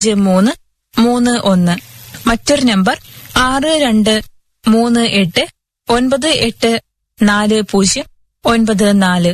പൂജ്യം മൂന്ന് മൂന്ന് ഒന്ന് മറ്റൊരു നമ്പർ ആറ് രണ്ട് മൂന്ന് എട്ട് ഒൻപത് എട്ട് നാല് പൂജ്യം ഒൻപത് നാല്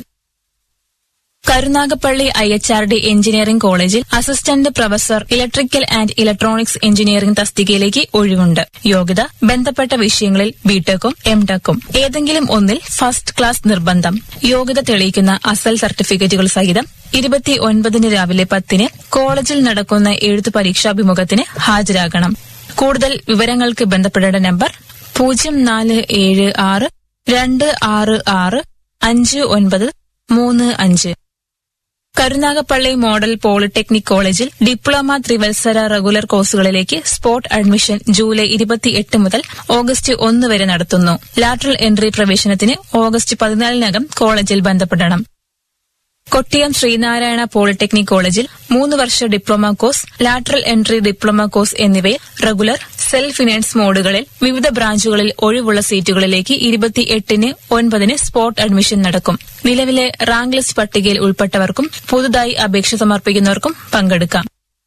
Karunagappally I H R D engineering കോളേജിൽ assistant professor electrical and electronics engineering തസ്തികയിലേക്ക് ഒഴിവുണ്ട് യോഗ്യത ബന്ധപ്പെട്ട വിഷയങ്ങളിൽ ബിടെക്കും എംടെക്കും ഏതെങ്കിലും ഒന്നിൽ ഫസ്റ്റ് ക്ലാസ് നിർബന്ധം യോഗ്യത തെളിയിക്കുന്ന അസൽ സർട്ടിഫിക്കറ്റുകൾ സഹിതം ഇരുപത്തി ഒൻപതിന് രാവിലെ പത്തിന് കോളേജിൽ നടക്കുന്ന എഴുത്തു പരീക്ഷാഭിമുഖത്തിന് ഹാജരാകണം കൂടുതൽ വിവരങ്ങൾക്ക് ബന്ധപ്പെടേണ്ട നമ്പർ പൂജ്യം നാല് ഏഴ് ആറ് രണ്ട് ആറ് ആറ് അഞ്ച് ഒൻപത് മൂന്ന് അഞ്ച് കരുനാഗപ്പള്ളി മോഡൽ പോളിടെക്നിക് കോളേജിൽ ഡിപ്ലോമ ത്രിവത്സര റെഗുലർ കോഴ്സുകളിലേക്ക് സ്പോട്ട് അഡ്മിഷൻ ജൂലൈ ഇരുപത്തിയെട്ട് മുതൽ ഓഗസ്റ്റ് ഒന്ന് വരെ നടത്തുന്നു ലാറ്ററൽ എൻട്രി പ്രവേശനത്തിന് ഓഗസ്റ്റ് പതിനാലിനകം കോളേജിൽ ബന്ധപ്പെടണം കൊട്ടിയം ശ്രീനാരായണ പോളിടെക്നിക് കോളേജിൽ മൂന്ന് വർഷ diploma course lateral entry diploma course എന്നിവയിൽ റെഗുലർ സെൽഫ് ഫിനാൻസ് മോഡുകളിൽ വിവിധ ബ്രാഞ്ചുകളിൽ ഒഴിവുള്ള സീറ്റുകളിലേക്ക് ഇരുപത്തിയെട്ടിന് ഒൻപതിന് സ്പോട്ട് അഡ്മിഷൻ നടക്കും നിലവിലെ റാങ്ക് ലിസ്റ്റ് പട്ടികയിൽ ഉൾപ്പെട്ടവർക്കും പുതുതായി അപേക്ഷ സമർപ്പിക്കുന്നവർക്കും പങ്കെടുക്കാം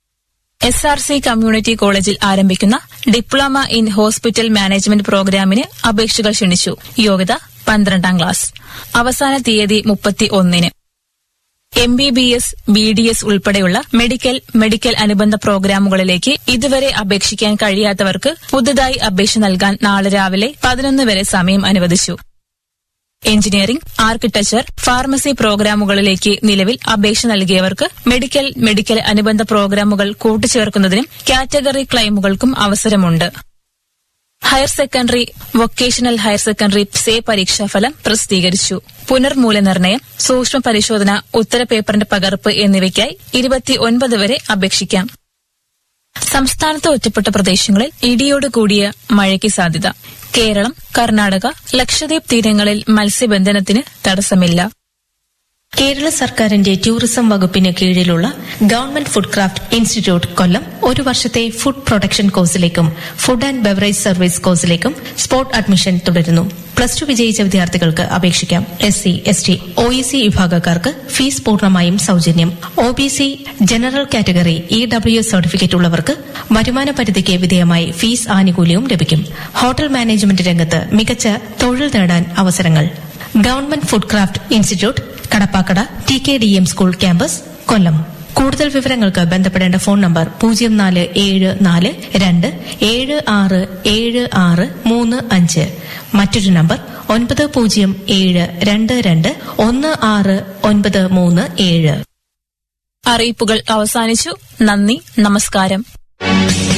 എസ് ആർ സി കമ്മ്യൂണിറ്റി കോളേജിൽ ആരംഭിക്കുന്ന ഡിപ്ലോമ ഇൻ ഹോസ്പിറ്റൽ മാനേജ്മെന്റ് പ്രോഗ്രാമിന് അപേക്ഷകൾ ക്ഷണിച്ചു യോഗ്യത പന്ത്രണ്ടാം ക്ലാസ് അവസാന തീയതി മുപ്പത്തി ഒന്നിന് M B B S B D S ഉൾപ്പെടെയുള്ള മെഡിക്കൽ മെഡിക്കൽ അനുബന്ധ പ്രോഗ്രാമുകളിലേക്ക് ഇതുവരെ അപേക്ഷിക്കാൻ കഴിയാത്തവർക്ക് പുതുതായി അപേക്ഷ നൽകാൻ നാളെ രാവിലെ പതിനൊന്ന് വരെ സമയം അനുവദിച്ചു എഞ്ചിനീയറിംഗ് ആർക്കിടെക്ചർ ഫാർമസി പ്രോഗ്രാമുകളിലേക്ക് നിലവിൽ അപേക്ഷ നൽകിയവർക്ക് മെഡിക്കൽ മെഡിക്കൽ അനുബന്ധ പ്രോഗ്രാമുകൾ കൂട്ടിച്ചേർക്കുന്നതിനും കാറ്റഗറി ക്ലെയിമുകൾക്കും അവസരമുണ്ട് higher secondary vocational higher secondary SAY പരീക്ഷാഫലം പ്രസിദ്ധീകരിച്ചു പുനർമൂല്യനിർണ്ണയം സൂക്ഷ്മ പരിശോധന ഉത്തരപേപ്പറിന്റെ പകർപ്പ് എന്നിവയ്ക്കായി ഇരുപത്തിയൊൻപത് വരെ അപേക്ഷിക്കാം സംസ്ഥാനത്ത് ഒറ്റപ്പെട്ട പ്രദേശങ്ങളിൽ ഇടിയോട് കൂടിയ മഴയ്ക്ക് സാധ്യത കേരളം കർണാടക ലക്ഷദ്വീപ് തീരങ്ങളിൽ മത്സ്യബന്ധനത്തിന് തടസ്സമില്ല കേരള സർക്കാരിന്റെ ടൂറിസം വകുപ്പിന് കീഴിലുള്ള government food craft institute Kollam ഒരു വർഷത്തെ ഫുഡ് പ്രൊഡക്ഷൻ കോഴ്സിലേക്കും ഫുഡ് ആൻഡ് ബെവറേജ് സർവീസ് കോഴ്സിലേക്കും സ്പോട്ട് അഡ്മിഷൻ തുടരുന്നു പ്ലസ് ടു വിജയിച്ച വിദ്യാർത്ഥികൾക്ക് അപേക്ഷിക്കാം S C S T O E C വിഭാഗക്കാർക്ക് ഫീസ് പൂർണ്ണമായും സൌജന്യം O B C general category E W certificate ഉള്ളവർക്ക് വരുമാന പരിധിക്ക് വിധേയമായി ഫീസ് ആനുകൂല്യവും ലഭിക്കും ഹോട്ടൽ മാനേജ്മെന്റ് രംഗത്ത് മികച്ച തൊഴിൽ നേടാൻ അവസരങ്ങൾ government food craft institute Kadappakkada T K D M school campus Kollam കൂടുതൽ വിവരങ്ങൾക്ക് ബന്ധപ്പെടേണ്ട ഫോൺ നമ്പർ പൂജ്യം നാല് ഏഴ് നാല് രണ്ട് ഏഴ് ആറ് ഏഴ് ആറ് മൂന്ന് അഞ്ച് മറ്റൊരു നമ്പർ ഒൻപത് പൂജ്യം ഏഴ് രണ്ട് രണ്ട് ഒന്ന് ആറ് ഒൻപത് മൂന്ന് ഏഴ് അറിയിപ്പുകൾ അവസാനിച്ചു നന്ദി നമസ്കാരം